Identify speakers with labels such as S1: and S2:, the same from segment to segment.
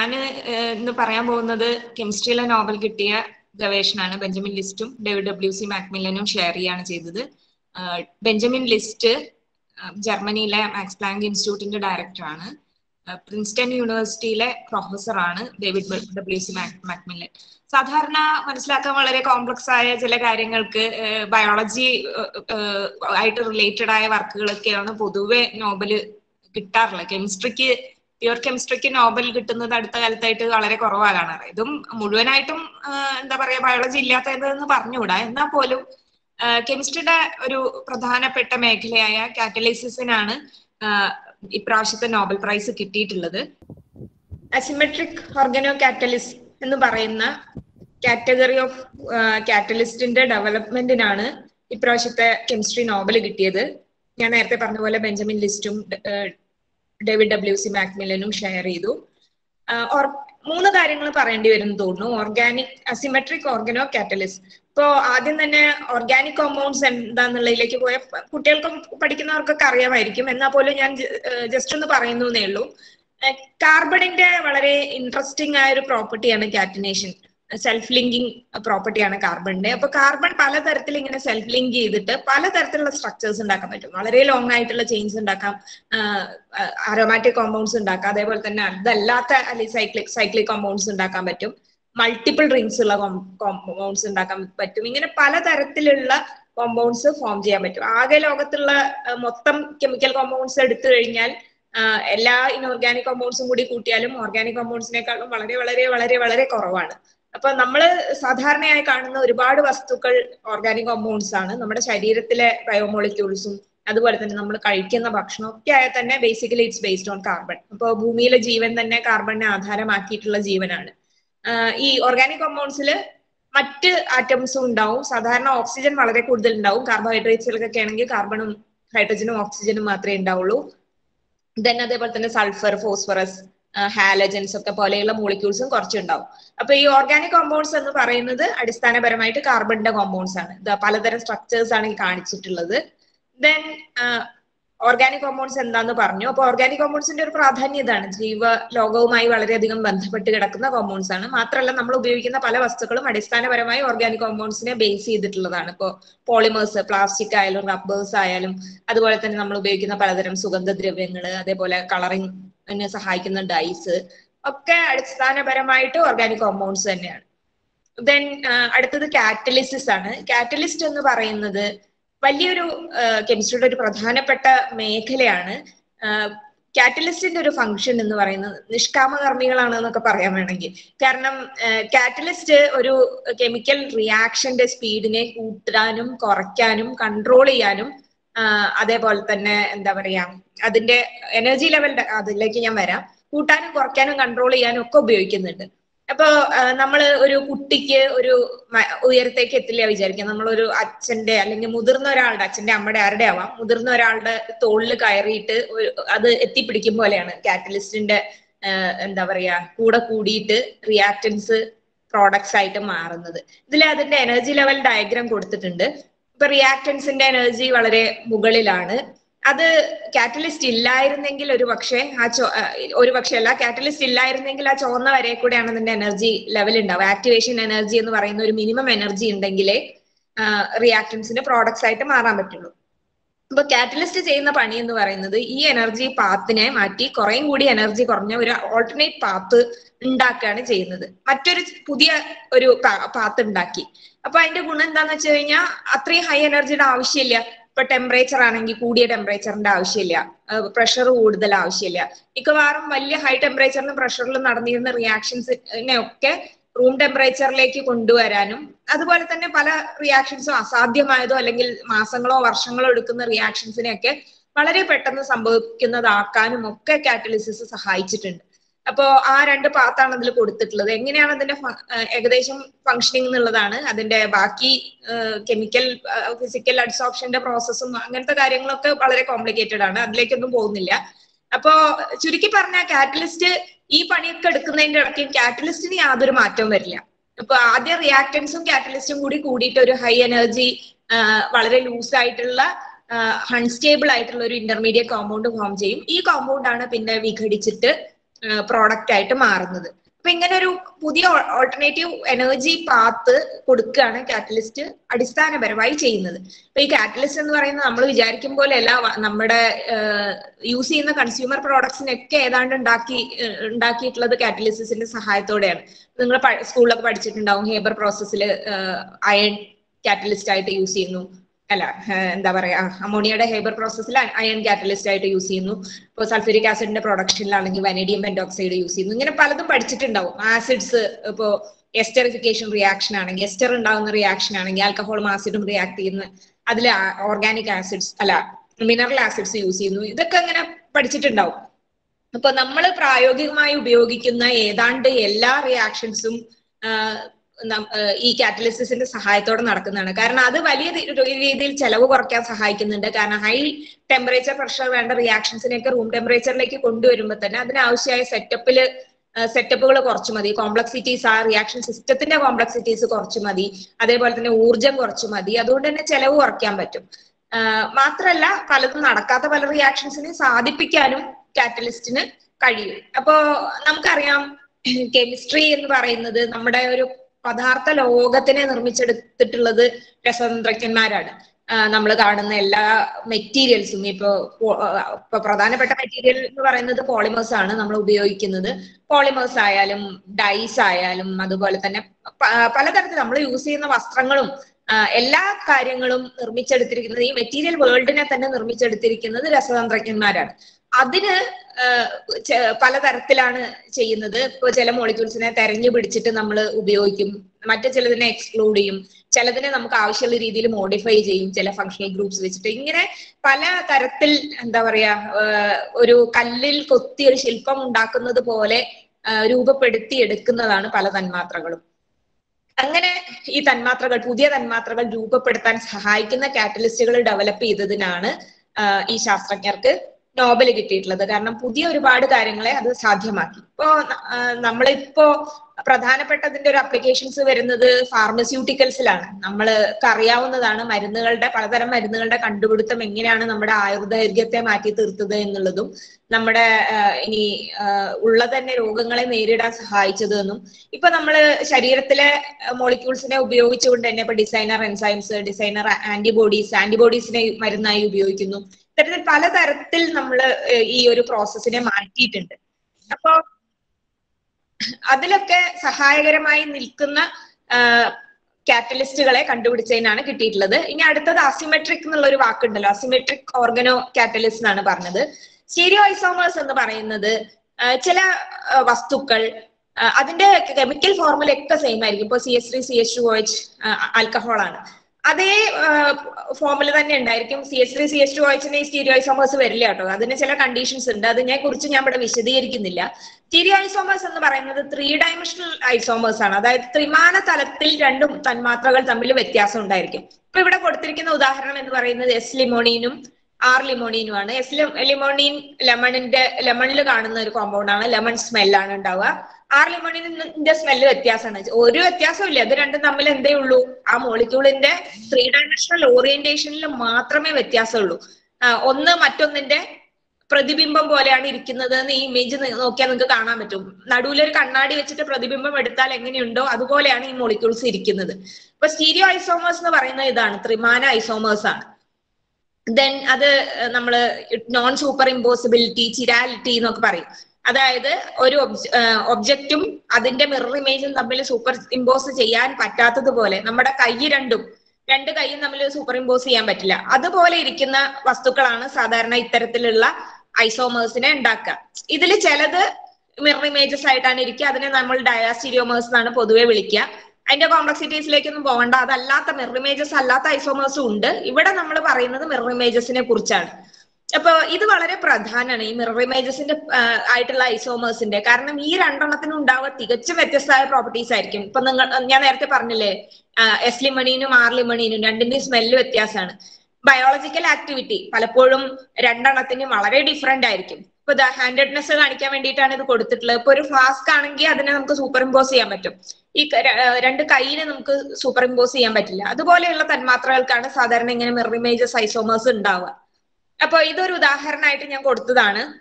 S1: ഞാൻ ഇന്ന് പറയാൻ പോകുന്നത് കെമിസ്ട്രിയിലെ നോബൽ കിട്ടിയ ഗവേഷണമാണ് ബെഞ്ചമിൻ ലിസ്റ്റും ഡേവിഡ് ഡബ്ല്യു സി മാക്മില്ലനും ഷെയർ ചെയ്യാണ് ചെയ്തത് ബെഞ്ചമിൻ ലിസ്റ്റ് ജർമ്മനിയിലെ മാക്സ് പ്ലാങ്ക് ഇൻസ്റ്റിറ്റ്യൂട്ടിന്റെ ഡയറക്ടറാണ് പ്രിൻസ്റ്റൺ യൂണിവേഴ്സിറ്റിയിലെ പ്രൊഫസറാണ് ഡേവിഡ് ഡബ്ല്യു സി മാക്മില്ലൻ സാധാരണ മനസ്സിലാക്കാൻ വളരെ കോംപ്ലക്സ് ആയ ചില കാര്യങ്ങൾക്ക് ബയോളജി ആയിട്ട് റിലേറ്റഡ് ആയ വർക്കുകളൊക്കെയാണ് പൊതുവെ നോബല് കിട്ടാറുള്ളത് കെമിസ്ട്രിക്ക് പ്യുവർ കെമിസ്ട്രിക്ക് നോബൽ കിട്ടുന്നത് അടുത്ത കാലത്തായിട്ട് വളരെ കുറവാണ് ഇതും മുഴുവനായിട്ടും എന്താ പറയാ ബയോളജി ഇല്ലാത്തതെന്ന് പറഞ്ഞുകൂടാ എന്നാൽ പോലും കെമിസ്ട്രിയുടെ ഒരു പ്രധാനപ്പെട്ട മേഖലയായ കാറ്റലൈസിസിനാണ് ഇപ്രാവശ്യത്തെ നോബൽ പ്രൈസ് കിട്ടിയിട്ടുള്ളത് അസിമെട്രിക് ഓർഗനോ കാറ്റലിസ് എന്ന് പറയുന്ന കാറ്റഗറി ഓഫ് കാറ്റലിസ്റ്റിന്റെ ഡെവലപ്മെന്റിനാണ് ഇപ്രാവശ്യത്തെ കെമിസ്ട്രി നോബൽ കിട്ടിയത് ഞാൻ നേരത്തെ പറഞ്ഞ പോലെ ബെഞ്ചമിൻ ലിസ്റ്റും ഡേവിഡ് ഡബ്ല്യു സി മാക്മില്ലനും ഷെയർ ചെയ്തു മൂന്ന് കാര്യങ്ങൾ പറയേണ്ടി വരും തോന്നുന്നു ഓർഗാനിക് അസിമെട്രിക് ഓർഗനോ കാറ്റലിസ് ഇപ്പോ ആദ്യം തന്നെ ഓർഗാനിക് കോമ്പൗണ്ട്സ് എന്താന്നുള്ളതിലേക്ക് പോയ കുട്ടികൾക്കും പഠിക്കുന്നവർക്കൊക്കെ അറിയാമായിരിക്കും എന്നാൽ പോലും ഞാൻ ജസ്റ്റ് ഒന്ന് പറയുന്നേ ഉള്ളൂ കാർബണിന്റെ വളരെ ഇൻട്രസ്റ്റിംഗ് ആയ ഒരു പ്രോപ്പർട്ടിയാണ് കാറ്റിനേഷൻ സെൽഫ് ലിങ്കിങ് പ്രോപ്പർട്ടിയാണ് കാർബണിന്റെ അപ്പൊ കാർബൺ പലതരത്തിൽ ഇങ്ങനെ സെൽഫ് ലിങ്ക് ചെയ്തിട്ട് പലതരത്തിലുള്ള സ്ട്രക്ചേഴ്സ് ഉണ്ടാക്കാൻ പറ്റും വളരെ ലോങ് ആയിട്ടുള്ള ചെയിൻസ് ഉണ്ടാക്കാം അരോമാറ്റിക് കോമ്പൗണ്ട്സ് ഉണ്ടാക്കാം അതേപോലെ തന്നെ അതല്ലാത്ത അല്ലെങ്കിൽ സൈക്ലിക് സൈക്ലിക് കോമ്പൗണ്ട്സ് ഉണ്ടാക്കാൻ പറ്റും മൾട്ടിപ്പിൾ റിങ്സ് ഉള്ള കോമ്പൗണ്ട്സ് ഉണ്ടാക്കാൻ പറ്റും ഇങ്ങനെ പലതരത്തിലുള്ള കോമ്പൗണ്ട്സ് ഫോം ചെയ്യാൻ പറ്റും ആകെ ലോകത്തുള്ള മൊത്തം കെമിക്കൽ കോമ്പൗണ്ട്സ് എടുത്തു കഴിഞ്ഞാൽ എല്ലാ ഇൻഓർഗാനിക് കോമ്പൗണ്ട്സും കൂടി കൂട്ടിയാലും ഓർഗാനിക് കോമ്പൗണ്ട്സിനേക്കാളും വളരെ വളരെ വളരെ വളരെ കുറവാണ് അപ്പൊ നമ്മൾ സാധാരണയായി കാണുന്ന ഒരുപാട് വസ്തുക്കൾ ഓർഗാനിക് കോമ്പൗണ്ട്സ് ആണ് നമ്മുടെ ശരീരത്തിലെ ബയോമോളിക്യൂൾസും അതുപോലെ തന്നെ നമ്മൾ കഴിക്കുന്ന ഭക്ഷണം ഒക്കെ ആയാൽ തന്നെ basically it's based on carbon അപ്പോൾ ഭൂമിയിലെ ജീവൻ തന്നെ കാർബണിനെ ആധാരമാക്കിയിട്ടുള്ള ജീവനാണ് ഈ ഓർഗാനിക് കോമ്പൗണ്ട്സിൽ മറ്റ് ആറ്റംസും ഉണ്ടാവും സാധാരണ ഓക്സിജൻ വളരെ കൂടുതൽ ഉണ്ടാവും കാർബോഹൈഡ്രേറ്റ്സിലൊക്കെ ആണെങ്കിൽ കാർബണും ഹൈഡ്രജനും ഓക്സിജനും മാത്രമേ ഉണ്ടാവുള്ളൂ ദെൻ അതേപോലെ തന്നെ സൾഫർ ഫോസ്ഫറസ് ഹാലജൻസ് ഒക്കെ പോലെയുള്ള മോളിക്യൂൾസും കുറച്ചുണ്ടാവും അപ്പൊ ഈ ഓർഗാനിക് കോമ്പൗണ്ട്സ് എന്ന് പറയുന്നത് അടിസ്ഥാനപരമായിട്ട് കാർബണിന്റെ കോമ്പൗണ്ട്സ് ആണ് പലതരം സ്ട്രക്ചേഴ്സ് ആണ് ഈ കാണിച്ചിട്ടുള്ളത് ദെൻ ഓർഗാനിക് കോമ്പൗണ്ട്സ് എന്താന്ന് പറഞ്ഞു അപ്പൊ ഓർഗാനിക് കോമ്പൗണ്ട്സിന്റെ ഒരു പ്രാധാന്യം ഇതാണ് ജീവ ലോകവുമായി വളരെയധികം ബന്ധപ്പെട്ട് കിടക്കുന്ന കോമ്പൗണ്ട്സ് ആണ് മാത്രമല്ല നമ്മൾ ഉപയോഗിക്കുന്ന പല വസ്തുക്കളും അടിസ്ഥാനപരമായി ഓർഗാനിക് കോമ്പൗണ്ട്സിനെ ബേസ് ചെയ്തിട്ടുള്ളതാണ് ഇപ്പോൾ പോളിമേഴ്സ് പ്ലാസ്റ്റിക് ആയാലും റബ്ബേഴ്സ് ആയാലും അതുപോലെ തന്നെ നമ്മൾ ഉപയോഗിക്കുന്ന പലതരം സുഗന്ധദ്രവ്യങ്ങൾ അതേപോലെ കളറിംഗ് സഹായിക്കുന്ന ഡൈസ് ഒക്കെ അടിസ്ഥാനപരമായിട്ട് ഓർഗാനിക് കോമ്പൗണ്ട്സ് തന്നെയാണ് ദെൻ അടുത്തത് കാറ്റലിസിസ് ആണ് കാറ്റലിസ്റ്റ് എന്ന് പറയുന്നത് വലിയൊരു കെമിസ്ട്രിയുടെ ഒരു പ്രധാനപ്പെട്ട മേഖലയാണ് കാറ്റലിസ്റ്റിന്റെ ഒരു ഫംഗ്ഷൻ എന്ന് പറയുന്നത് നിഷ്കാമകർമ്മികളാണ് എന്നൊക്കെ പറയാൻ വേണമെങ്കിൽ കാരണം കാറ്റലിസ്റ്റ് ഒരു കെമിക്കൽ റിയാക്ഷന്റെ സ്പീഡിനെ കൂട്ടാനും കുറയ്ക്കാനും കൺട്രോൾ ചെയ്യാനും അതേപോലെ തന്നെ എന്താ പറയാ അതിന്റെ എനർജി ലെവലിന്റെ അതിലേക്ക് ഞാൻ വരാം കൂട്ടാനും കുറയ്ക്കാനും കൺട്രോൾ ചെയ്യാനും ഒക്കെ ഉപയോഗിക്കുന്നുണ്ട് അപ്പൊ നമ്മൾ ഒരു കുട്ടിക്ക് ഒരു ഉയരത്തേക്ക് എത്തില്ല വിചാരിക്കാം നമ്മളൊരു അച്ഛന്റെ അല്ലെങ്കിൽ മുതിർന്ന ഒരാളുടെ അച്ഛന്റെ അമ്മയുടെ ആരുടെ ആവാം മുതിർന്ന ഒരാളുടെ തോളിൽ കയറിയിട്ട് അത് എത്തിപ്പിടിക്കും പോലെയാണ് കാറ്റലിസ്റ്റിന്റെ എന്താ പറയാ കൂടെ കൂടിയിട്ട് റിയാക്ടൻസ് പ്രോഡക്ട്സ് ആയിട്ട് മാറുന്നത് ഇതിൽ അതിന്റെ എനർജി ലെവൽ ഡയഗ്രാം കൊടുത്തിട്ടുണ്ട് ഇപ്പൊ റിയാക്ടൻസിന്റെ എനർജി വളരെ മുകളിലാണ് അത് കാറ്റലിസ്റ്റ് ഇല്ലായിരുന്നെങ്കിൽ ഒരു പക്ഷേ ആ ചോ ഒരു പക്ഷേ അല്ല കാറ്റലിസ്റ്റ് ഇല്ലായിരുന്നെങ്കിൽ ആ ചുവന്ന വരെ കൂടെയാണ് അതിന്റെ എനർജി ലെവൽ ഉണ്ടാവുക ആക്ടിവേഷൻ എനർജി എന്ന് പറയുന്ന ഒരു മിനിമം എനർജി ഉണ്ടെങ്കിലേ റിയാക്ടൻസിന്റെ പ്രോഡക്ട്സ് ആയിട്ട് മാറാൻ പറ്റുള്ളൂ അപ്പൊ കാറ്റലിസ്റ്റ് ചെയ്യുന്ന പണി എന്ന് പറയുന്നത് ഈ എനർജി പാത്തിനെ മാറ്റി കുറേയും കൂടി എനർജി കുറഞ്ഞ ഒരു ഓൾട്ടർനേറ്റ് പാത്ത് ഉണ്ടാക്കുകയാണ് ചെയ്യുന്നത് മറ്റൊരു പുതിയ ഒരു പാത്ത് ഉണ്ടാക്കി അപ്പൊ അതിന്റെ ഗുണം എന്താന്ന് വെച്ച് കഴിഞ്ഞാൽ അത്രയും ഹൈ എനർജിയുടെ ആവശ്യമില്ല ഇപ്പൊ ടെമ്പറേച്ചർ ആണെങ്കിൽ കൂടിയ ടെമ്പറേച്ചറിന്റെ ആവശ്യമില്ല പ്രഷർ കൂടുതൽ ആവശ്യമില്ല മിക്കവാറും വലിയ ഹൈ ടെമ്പറേച്ചറിനും പ്രഷറിലും നടന്നിരുന്ന റിയാക്ഷൻസിനെ ഒക്കെ റൂം ടെമ്പറേച്ചറിലേക്ക് കൊണ്ടുവരാനും അതുപോലെ തന്നെ പല റിയാക്ഷൻസും അസാധ്യമായതോ അല്ലെങ്കിൽ മാസങ്ങളോ വർഷങ്ങളോ എടുക്കുന്ന റിയാക്ഷൻസിനെയൊക്കെ വളരെ പെട്ടെന്ന് സംഭവിക്കുന്നതാക്കാനും ഒക്കെ കാറ്റലിസിസ് സഹായിച്ചിട്ടുണ്ട് അപ്പോ ആ രണ്ട് പാത്താണ് അതിൽ കൊടുത്തിട്ടുള്ളത് എങ്ങനെയാണ് അതിന്റെ ഏകദേശം ഫങ്ഷനിങ് എന്നുള്ളതാണ് അതിന്റെ ബാക്കി കെമിക്കൽ ഫിസിക്കൽ അഡ്സോപ്ഷന്റെ പ്രോസസ്സും അങ്ങനത്തെ കാര്യങ്ങളൊക്കെ വളരെ കോംപ്ലിക്കേറ്റഡ് ആണ് അതിലേക്കൊന്നും പോകുന്നില്ല അപ്പോ ചുരുക്കി പറഞ്ഞ കാറ്റലിസ്റ്റ് ഈ പണിയൊക്കെ എടുക്കുന്നതിന്റെ ഇടയ്ക്ക് കാറ്റലിസ്റ്റിന് യാതൊരു മാറ്റവും വരില്ല ഇപ്പൊ ആദ്യം റിയാക്ടൻസും കാറ്റലിസ്റ്റും കൂടി കൂടിയിട്ട് ഒരു ഹൈ എനർജി വളരെ ലൂസ് ആയിട്ടുള്ള അൺസ്റ്റേബിൾ ആയിട്ടുള്ള ഒരു ഇന്റർമീഡിയറ്റ് കോമ്പൗണ്ട് ഫോം ചെയ്യും ഈ കോമ്പൗണ്ട് ആണ് പിന്നെ വിഘടിച്ചിട്ട് പ്രോഡക്റ്റ് ആയിട്ട് മാറുന്നത് അപ്പൊ ഇങ്ങനെ ഒരു പുതിയ ഓൾട്ടർനേറ്റീവ് എനർജി പാത്ത് കൊടുക്കുകയാണ് കാറ്റലിസ്റ്റ് അടിസ്ഥാനപരമായി ചെയ്യുന്നത് അപ്പൊ ഈ കാറ്റലിസ്റ്റ് എന്ന് പറയുന്നത് നമ്മൾ വിചാരിക്കും പോലെയല്ല നമ്മുടെ യൂസ് ചെയ്യുന്ന കൺസ്യൂമർ പ്രോഡക്ട്സിനൊക്കെ ഏതാണ്ട് ഉണ്ടാക്കി ഉണ്ടാക്കിയിട്ടുള്ളത് കാറ്റലിസിന്റെ സഹായത്തോടെയാണ് നിങ്ങൾ സ്കൂളിലൊക്കെ പഠിച്ചിട്ടുണ്ടാവും ഹേബർ പ്രോസസ്സിൽ അയൺ കാറ്റലിസ്റ്റ് ആയിട്ട് യൂസ് ചെയ്യുന്നു അല്ല എന്താ പറയാ അമോണിയയുടെ ഹേബർ പ്രോസസ്സിൽ അയൺ കാറ്റലിസ്റ്റ് ആയിട്ട് യൂസ് ചെയ്യുന്നു ഇപ്പോൾ സൾഫ്യൂരിക് ആസിഡിന്റെ പ്രൊഡക്ഷനിലാണെങ്കിൽ വനേഡിയം പെൻഡോക്സൈഡ് യൂസ് ചെയ്യുന്നു ഇങ്ങനെ പലതും പഠിച്ചിട്ടുണ്ടാവും ആസിഡ്സ് ഇപ്പോൾ എസ്റ്ററിഫിക്കേഷൻ റിയാക്ഷൻ ആണെങ്കിൽ എസ്റ്റർ ഉണ്ടാകുന്ന റിയാക്ഷൻ ആണെങ്കിൽ ആൽക്കഹോളും ആസിഡും റിയാക്ട് ചെയ്യുന്ന അതിൽ ഓർഗാനിക് ആസിഡ്സ് അല്ല മിനറൽ ആസിഡ്സ് യൂസ് ചെയ്യുന്നു ഇതൊക്കെ ഇങ്ങനെ പഠിച്ചിട്ടുണ്ടാവും അപ്പൊ നമ്മൾ പ്രായോഗികമായി ഉപയോഗിക്കുന്ന ഏതാണ്ട് എല്ലാ റിയാക്ഷൻസും ഈ കാറ്റലിസിന്റെ സഹായത്തോടെ നടക്കുന്നതാണ് കാരണം അത് വലിയ രീതിയിൽ ചെലവ് കുറയ്ക്കാൻ സഹായിക്കുന്നുണ്ട് കാരണം ഹൈ ടെമ്പറേച്ചർ പ്രഷർ വേണ്ട റിയാക്ഷൻസിനെയൊക്കെ റൂം ടെമ്പറേച്ചറിലേക്ക് കൊണ്ടുവരുമ്പോൾ തന്നെ അതിനാവശ്യമായ സെറ്റപ്പിൽ സെറ്റപ്പുകൾ കുറച്ചു മതി കോംപ്ലക്സിറ്റീസ് ആ റിയാക്ഷൻ സിസ്റ്റത്തിന്റെ കോംപ്ലക്സിറ്റീസ് കുറച്ചു മതി അതേപോലെ തന്നെ ഊർജം കുറച്ചു മതി അതുകൊണ്ട് തന്നെ ചെലവ് കുറയ്ക്കാൻ പറ്റും മാത്രല്ല പലതും നടക്കാത്ത പല റിയാക്ഷൻസിനെ സാധിപ്പിക്കാനും കാറ്റലിസ്റ്റിന് കഴിയും അപ്പോ നമുക്കറിയാം കെമിസ്ട്രി എന്ന് പറയുന്നത് നമ്മുടെ ഒരു പദാർത്ഥ ലോകത്തിനെ നിർമ്മിച്ചെടുത്തിട്ടുള്ളത് രസതന്ത്രജ്ഞന്മാരാണ് നമ്മൾ കാണുന്ന എല്ലാ മെറ്റീരിയൽസും ഇപ്പോ ഇപ്പൊ പ്രധാനപ്പെട്ട മെറ്റീരിയൽ എന്ന് പറയുന്നത് പോളിമേഴ്സ് ആണ് നമ്മൾ ഉപയോഗിക്കുന്നത് പോളിമേഴ്സ് ആയാലും ഡൈസ് ആയാലും അതുപോലെ തന്നെ പലതരത്തിൽ നമ്മൾ യൂസ് ചെയ്യുന്ന വസ്ത്രങ്ങളും എല്ലാ കാര്യങ്ങളും നിർമ്മിച്ചെടുത്തിരിക്കുന്നത് ഈ മെറ്റീരിയൽ വേൾഡിനെ തന്നെ നിർമ്മിച്ചെടുത്തിരിക്കുന്നത് രസതന്ത്രജ്ഞന്മാരാണ് അതിന് പലതരത്തിലാണ് ചെയ്യുന്നത് ഇപ്പൊ ചില മോളിക്യൂൾസിനെ തെരഞ്ഞു പിടിച്ചിട്ട് നമ്മൾ ഉപയോഗിക്കും മറ്റു ചിലതിനെ എക്സ്ക്ലൂഡ് ചെയ്യും ചിലതിനെ നമുക്ക് ആവശ്യമുള്ള രീതിയിൽ മോഡിഫൈ ചെയ്യും ചില ഫങ്ഷണൽ ഗ്രൂപ്പ്സ് വെച്ചിട്ട് ഇങ്ങനെ പല തരത്തിൽ എന്താ പറയാ ഒരു കല്ലിൽ കൊത്തി ഒരു ശില്പം ഉണ്ടാക്കുന്നത് പോലെ രൂപപ്പെടുത്തി എടുക്കുന്നതാണ് പല തന്മാത്രകളും അങ്ങനെ ഈ തന്മാത്രകൾ പുതിയ തന്മാത്രകൾ രൂപപ്പെടുത്താൻ സഹായിക്കുന്ന കാറ്റലിസ്റ്റുകൾ ഡെവലപ്പ് ചെയ്തതിനാണ് ഈ ശാസ്ത്രജ്ഞർക്ക് നോബൽ കിട്ടിയിട്ടുള്ളത് കാരണം പുതിയ ഒരുപാട് കാര്യങ്ങളെ അത് സാധ്യമാക്കി ഇപ്പോ നമ്മളിപ്പോ പ്രധാനപ്പെട്ടതിന്റെ ഒരു അപ്ലിക്കേഷൻസ് വരുന്നത് ഫാർമസ്യൂട്ടിക്കൽസിലാണ് നമ്മൾക്ക് അറിയാവുന്നതാണ് മരുന്നുകളുടെ പലതരം മരുന്നുകളുടെ കണ്ടുപിടുത്തം എങ്ങനെയാണ് നമ്മുടെ ആയുർദൈർഘ്യത്തെ മാറ്റി തീർത്തത് എന്നുള്ളതും നമ്മുടെ ഇനി ഉള്ള തന്നെ രോഗങ്ങളെ നേരിടാൻ സഹായിച്ചത് എന്നും ഇപ്പൊ നമ്മള് ശരീരത്തിലെ മോളിക്യൂൾസിനെ ഉപയോഗിച്ചുകൊണ്ട് തന്നെ ഇപ്പൊ ഡിസൈനർ എൻസൈംസ് ഡിസൈനർ ആന്റിബോഡീസ് ആന്റിബോഡീസിനെ മരുന്നായി ഉപയോഗിക്കുന്നു ഇത്തരത്തിൽ പലതരത്തിൽ നമ്മൾ ഈ ഒരു പ്രോസസ്സിനെ മാറ്റിയിട്ടുണ്ട് അപ്പോ അതിലൊക്കെ സഹായകരമായി നിൽക്കുന്ന കാറ്റലിസ്റ്റുകളെ കണ്ടുപിടിച്ചതിനാണ് കിട്ടിയിട്ടുള്ളത് ഇനി അടുത്തത് അസിമെട്രിക് എന്നുള്ള ഒരു വാക്കുണ്ടല്ലോ അസിമെട്രിക് ഓർഗനോ കാറ്റലിസ്റ്റ് എന്നാണ് പറഞ്ഞത് സ്റ്റീരിയോ ഐസോമേഴ്സ് എന്ന് പറയുന്നത് ചില വസ്തുക്കൾ അതിന്റെ കെമിക്കൽ ഫോർമുല ഒക്കെ സെയിം ആയിരിക്കും ഇപ്പൊ C S three C H two H alcohol ആണ് അതേ ഫോമിൽ തന്നെ ഉണ്ടായിരിക്കും C S three C S two ഓയിച്ചിന് സ്റ്റീരിയോ ഐസോമേഴ്സ് വരില്ല കേട്ടോ അതിന് ചില കണ്ടീഷൻസ് ഉണ്ട് അതിനെ കുറിച്ച് ഞാൻ ഇവിടെ വിശദീകരിക്കുന്നില്ല സ്റ്റീരിയോ ഐസോമേഴ്സ് എന്ന് പറയുന്നത് ത്രീ ഡയമെൻഷണൽ ഐസോമേഴ്സ് ആണ് അതായത് ത്രിമാന തലത്തിൽ രണ്ടും തന്മാത്രകൾ തമ്മിൽ വ്യത്യാസം ഉണ്ടായിരിക്കും ഇപ്പൊ ഇവിടെ കൊടുത്തിരിക്കുന്ന ഉദാഹരണം എന്ന് പറയുന്നത് എസ് ലിമോണീനും ആർ ലിമോണീനുമാണ് എസ് ലിമോണീൻ ലെമണിന്റെ ലെമണിൽ കാണുന്ന ഒരു കോമ്പൗണ്ട് ആണ് ലെമൺ സ്മെല്ലാണ് ഉണ്ടാവുക ആർ ലിമോണിന്റെ സ്മെല്ല് വ്യത്യാസമാണ് ഒരു വ്യത്യാസവും ഇല്ല അത് രണ്ടും തമ്മിൽ എന്തേ ഉള്ളൂ ആ മോളിക്യൂളിന്റെ ത്രീ ഡയമെൻഷണൽ ഓറിയന്റേഷനിൽ മാത്രമേ വ്യത്യാസമുള്ളൂ ഒന്ന് മറ്റൊന്നിന്റെ പ്രതിബിംബം പോലെയാണ് ഇരിക്കുന്നത് എന്ന് ഈ ഇമേജ് നോക്കിയാൽ നിങ്ങൾക്ക് കാണാൻ പറ്റും നടുവിൽ ഒരു കണ്ണാടി വെച്ചിട്ട് പ്രതിബിംബം എടുത്താൽ എങ്ങനെയുണ്ടോ അതുപോലെയാണ് ഈ മോളിക്യൂൾസ് ഇരിക്കുന്നത് ഇപ്പൊ സ്റ്റീരിയോ ഐസോമേഴ്സ് എന്ന് പറയുന്നത് ഇതാണ് ത്രിമാന ഐസോമേഴ്സ് ആണ് ദെൻ അത് നമ്മൾ നോൺ സൂപ്പർ ഇമ്പോസിബിലിറ്റി ചിരാലിറ്റി എന്നൊക്കെ പറയും അതായത് ഒരു ഒബ്ജക്റ്റും അതിന്റെ മിറർ ഇമേജും തമ്മിൽ സൂപ്പർ ഇമ്പോസ് ചെയ്യാൻ പറ്റാത്തതുപോലെ നമ്മുടെ കൈ രണ്ടും രണ്ട് കൈയും തമ്മിൽ സൂപ്പർ ഇമ്പോസ് ചെയ്യാൻ പറ്റില്ല അതുപോലെ ഇരിക്കുന്ന വസ്തുക്കളാണ് സാധാരണ ഇത്തരത്തിലുള്ള ഐസോമേഴ്സിനെ ഉണ്ടാക്കുക ഇതിൽ ചിലത് മിറർ ഇമേജസ് ആയിട്ടാണ് ഇരിക്കുക അതിനെ നമ്മൾ ഡയാസ്റ്റീരിയോമേഴ്സ് എന്നാണ് പൊതുവെ വിളിക്കുക അതിന്റെ കോംപ്ലക്സിറ്റീസിലേക്കൊന്നും പോകണ്ട അതല്ലാത്ത മിറർ ഇമേജസ് അല്ലാത്ത ഐസോമേഴ്സും ഉണ്ട് ഇവിടെ നമ്മൾ പറയുന്നത് മിറർ ഇമേജസിനെ കുറിച്ചാണ് അപ്പൊ ഇത് വളരെ പ്രധാനമാണ് ഈ മിറർ ഇമേജസിന്റെ ആയിട്ടുള്ള ഐസോമേഴ്സിന്റെ കാരണം ഈ രണ്ടെണ്ണത്തിനും ഉണ്ടാവുക തികച്ചും വ്യത്യസ്തമായ പ്രോപ്പർട്ടീസ് ആയിരിക്കും ഇപ്പൊ നിങ്ങൾ ഞാൻ നേരത്തെ പറഞ്ഞില്ലേ എസ് ലിമണീനും ആർ ലിമണീനും രണ്ടിന്റെയും സ്മെല്ല് വ്യത്യാസമാണ് ബയോളജിക്കൽ ആക്ടിവിറ്റി പലപ്പോഴും രണ്ടെണ്ണത്തിനും വളരെ ഡിഫറെന്റ് ആയിരിക്കും ഇപ്പൊ ദ ഹാൻഡഡ്നെസ് കാണിക്കാൻ വേണ്ടിയിട്ടാണ് ഇത് കൊടുത്തിട്ടുള്ളത് ഇപ്പൊ ഒരു ഫ്ലാസ്ക് ആണെങ്കിൽ അതിനെ നമുക്ക് സൂപ്പർ ഇമ്പോസ് ചെയ്യാൻ പറ്റും ഈ രണ്ട് കൈയിനെ നമുക്ക് സൂപ്പർ ഇമ്പോസ് ചെയ്യാൻ പറ്റില്ല അതുപോലെയുള്ള തന്മാത്രകൾക്കാണ് സാധാരണ ഇങ്ങനെ മിറർ ഇമേജസ് ഐസോമേഴ്സ് ഉണ്ടാവുക അപ്പൊ ഇതൊരു ഉദാഹരണമായിട്ട് ഞാൻ കൊടുത്തതാണ്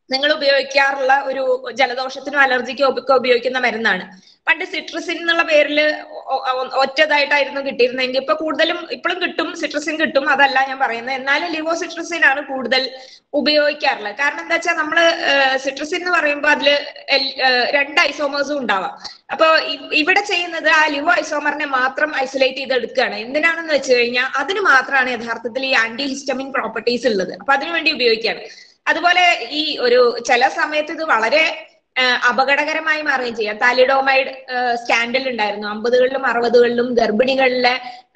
S1: നിങ്ങൾ ഉപയോഗിക്കാറുള്ള ഒരു ജലദോഷത്തിനും അലർജിക്കും ഒക്കെ ഉപയോഗിക്കുന്ന മരുന്നാണ് പണ്ട് സിട്രസിൻ എന്നുള്ള പേരിൽ ഒറ്റതായിട്ടായിരുന്നു കിട്ടിയിരുന്നെങ്കിൽ ഇപ്പൊ കൂടുതലും ഇപ്പോഴും കിട്ടും സിട്രസിൻ കിട്ടും അതല്ല ഞാൻ പറയുന്നത് എന്നാലും ലിവോ സിട്രസിൻ ആണ് കൂടുതൽ ഉപയോഗിക്കാറുള്ളത് കാരണം എന്താ വെച്ചാൽ നമ്മള് സിട്രസിൻ എന്ന് പറയുമ്പോൾ അതില് രണ്ട് ഐസോമേഴ്സും ഉണ്ടാവാം അപ്പൊ ഇവിടെ ചെയ്യുന്നത് ആ ലിവോ ഐസോമറിനെ മാത്രം ഐസൊലേറ്റ് ചെയ്ത് എടുക്കുകയാണ് എന്തിനാണെന്ന് വെച്ച് കഴിഞ്ഞാൽ അതിന് മാത്രമാണ് യഥാർത്ഥത്തിൽ ഈ ആന്റി ഹിസ്റ്റമിൻ പ്രോപ്പർട്ടീസ് ഉള്ളത് അപ്പൊ അതിനുവേണ്ടി ഉപയോഗിക്കുകയാണ് അതുപോലെ ഈ ഒരു ചില സമയത്ത് ഇത് വളരെ അപകടകരമായി മാറുകയും ചെയ്യാം താലിഡോമൈഡ് സ്കാൻഡൽ ഉണ്ടായിരുന്നു അമ്പതുകളിലും അറുപതുകളിലും ഗർഭിണികളിലെ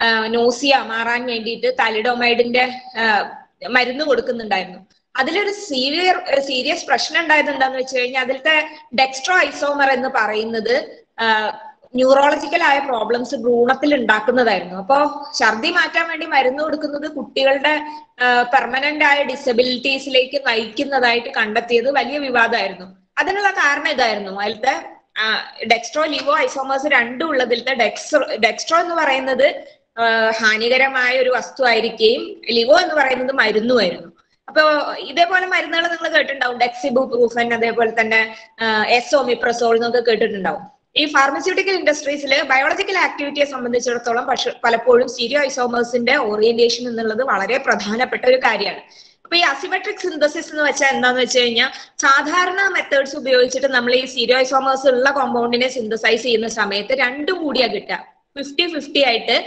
S1: നോസിയ മാറാൻ വേണ്ടിയിട്ട് താലിഡോമൈഡിന്റെ മരുന്ന് കൊടുക്കുന്നുണ്ടായിരുന്നു അതിലൊരു സീരിയർ സീരിയസ് പ്രശ്നം ഉണ്ടായത് എന്താന്ന് വെച്ച് കഴിഞ്ഞാൽ അതിലത്തെ ഡെക്സ്ട്രോ ഐസോമർ എന്ന് പറയുന്നത് ന്യൂറോളജിക്കൽ ആയ പ്രോബ്ലംസ് ഭ്രൂണത്തിൽ ഉണ്ടാക്കുന്നതായിരുന്നു അപ്പോ ഛർദി മാറ്റാൻ വേണ്ടി മരുന്ന് കൊടുക്കുന്നത് കുട്ടികളുടെ പെർമനന്റ് ആയ ഡിസബിലിറ്റീസിലേക്ക് നയിക്കുന്നതായിട്ട് കണ്ടെത്തിയത് വലിയ വിവാദമായിരുന്നു അതിനുള്ള കാരണം ഇതായിരുന്നു അതിലത്തെ ഡെക്സ്ട്രോ ലിവോ ഐസോമേഴ്സ് രണ്ടും ഉള്ളതിലത്തെ ഡെക്സ്ട്രോ ഡെക്സ്ട്രോ എന്ന് പറയുന്നത് ഹാനികരമായ ഒരു വസ്തു ആയിരിക്കുകയും ലിവോ എന്ന് പറയുന്നത് മരുന്നുമായിരുന്നു അപ്പൊ ഇതേപോലെ മരുന്നുകൾ നിങ്ങൾ കേട്ടിട്ടുണ്ടാവും ഡെക്സിബു പ്രൂഫൻ അതേപോലെ തന്നെ എസോമിപ്രസോൾ എന്നൊക്കെ കേട്ടിട്ടുണ്ടാവും ഈ ഫാർമസ്യൂട്ടിക്കൽ ഇൻഡസ്ട്രീസിൽ ബയോളജിക്കൽ ആക്ടിവിറ്റിയെ സംബന്ധിച്ചിടത്തോളം പക്ഷെ പലപ്പോഴും സ്റ്റീരിയോ ഐസോമേഴ്സിന്റെ ഓറിയന്റേഷൻ എന്നുള്ളത് വളരെ പ്രധാനപ്പെട്ട ഒരു കാര്യമാണ് അപ്പൊ ഈ അസിമെട്രിക് സിന്തസിസ് എന്ന് വെച്ചാൽ എന്താന്ന് വെച്ച് കഴിഞ്ഞാൽ സാധാരണ മെത്തേഡ്സ് ഉപയോഗിച്ചിട്ട് നമ്മൾ ഈ സ്റ്റീരിയോ ഐസോമേഴ്സ് ഉള്ള കോമ്പൗണ്ടിനെ സിന്തസൈസ് ചെയ്യുന്ന സമയത്ത് രണ്ടും കൂടിയാ കിട്ടുക ഫിഫ്റ്റി ഫിഫ്റ്റി ആയിട്ട്